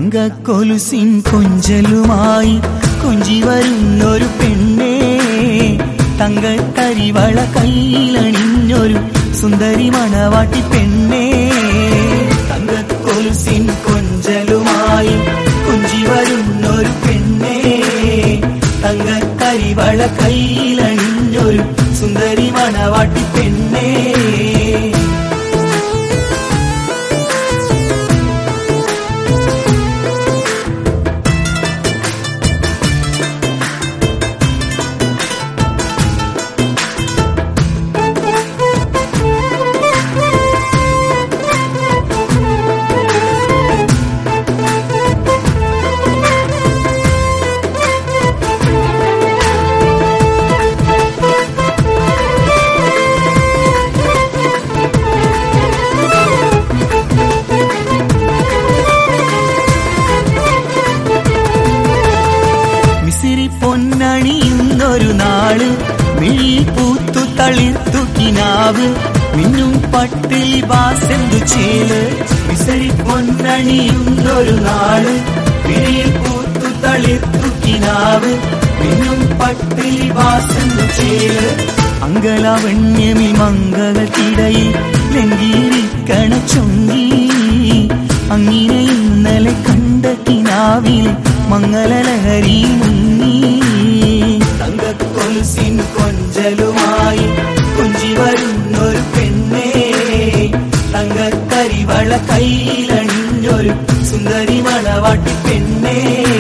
തങ്കക്കൊലുസിൻ കൊഞ്ചലുമായി കൊഞ്ചി വരുന്നൊരു പെണ്ണേ തങ്കക്കരിവള കയ്യിലണിഞ്ഞൊരു സുന്ദരി മണവാട്ടി പെണ്ണേ തങ്കക്കൊലുസിൻ കൊഞ്ചലുമായി കൊഞ്ചി വരുന്നൊരു പെണ്ണേ തങ്കക്കരിവള കയ്യിലണിഞ്ഞൊരു സുന്ദരി മണവാട്ടി പെണ്ണേ മിസിരി പൊന്നണിയുന്നൊരു നാള് മിഴി പൂത്തു തളിർത്തു കിനാവ് മിന്നും പട്ടിൽ വാസെന്തു ചേല് മിസരി പൊന്നണിയുന്നൊരു നാള് മിഴി പൂത്തു തളിർത്തു കിനാവ് മിന്നും പട്ടിൽ വാസെന്തു ചേല് അങ്കലാവണ്യമി മംഗളത്തിടയിൽ ലംഘീരിക്കണ ചൊങ്കി അങ്ങനെ ഇന്നലെ കണ്ട കിനാവിൽ മംഗളലഹരി മുങ്ങി തങ്കക്കൊലുസിൻ കൊഞ്ചലുമായി കൊഞ്ചി വരുന്നൊരു പെണ്ണേ തങ്കക്കരിവള കയ്യിലണിഞ്ഞൊരു സുന്ദരി മണവാട്ടി പെണ്ണേ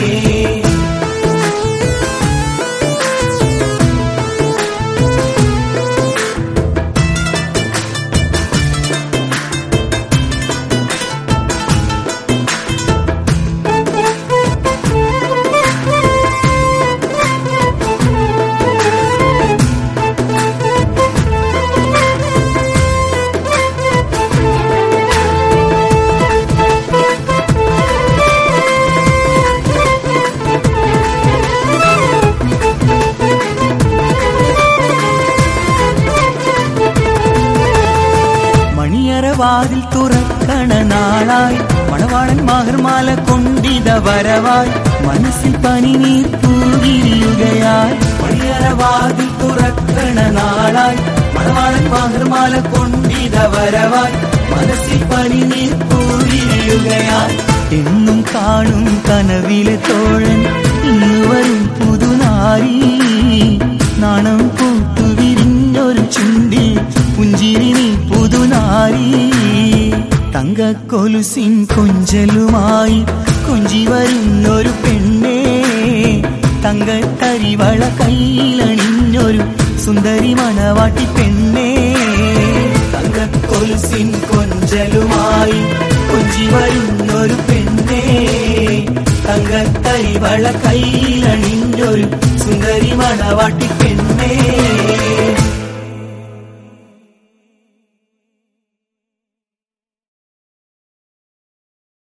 മണിയറ വാതിൽ തുറക്കണ നാളായി മണവാളൻ മഹർമാല കൊണ്ടിത വരവായി മനസ്സിൽ പനിനീർ പൂവിരിയുകയായി മണിയറ വാതിൽ തുറക്കണ നാളായി മണവാളൻ മഹർമാല കൊണ്ടിത വരവായി മനസ്സിൽ പനിനീർ പൂവിരിയുകയായി എന്നും കാണും കനവിലെ തോഴൻ ഇന്ന് വരും പുതുനാരി നാണം പൂത്തു വിരിഞ്ഞൊരു ചുണ്ടിൽ പുഞ്ചിരി നീ പുതുനാരി തങ്കക്കൊലുസിൻ കൊഞ്ചലുമായി കൊഞ്ചി വരുന്നൊരു പെണ്ണേ തങ്കത്തരിവള കയ്യിലണിഞ്ഞൊരു സുന്ദരി മണവാട്ടി പെണ്ണേ തങ്കക്കൊലുസിൻ കൊഞ്ചലുമായി കൊഞ്ചി വരുന്നൊരു പെണ്ണേ തങ്കത്തരിവള കയ്യിലണിഞ്ഞൊരു സുന്ദരി മണവാട്ടി പെണ്ണേ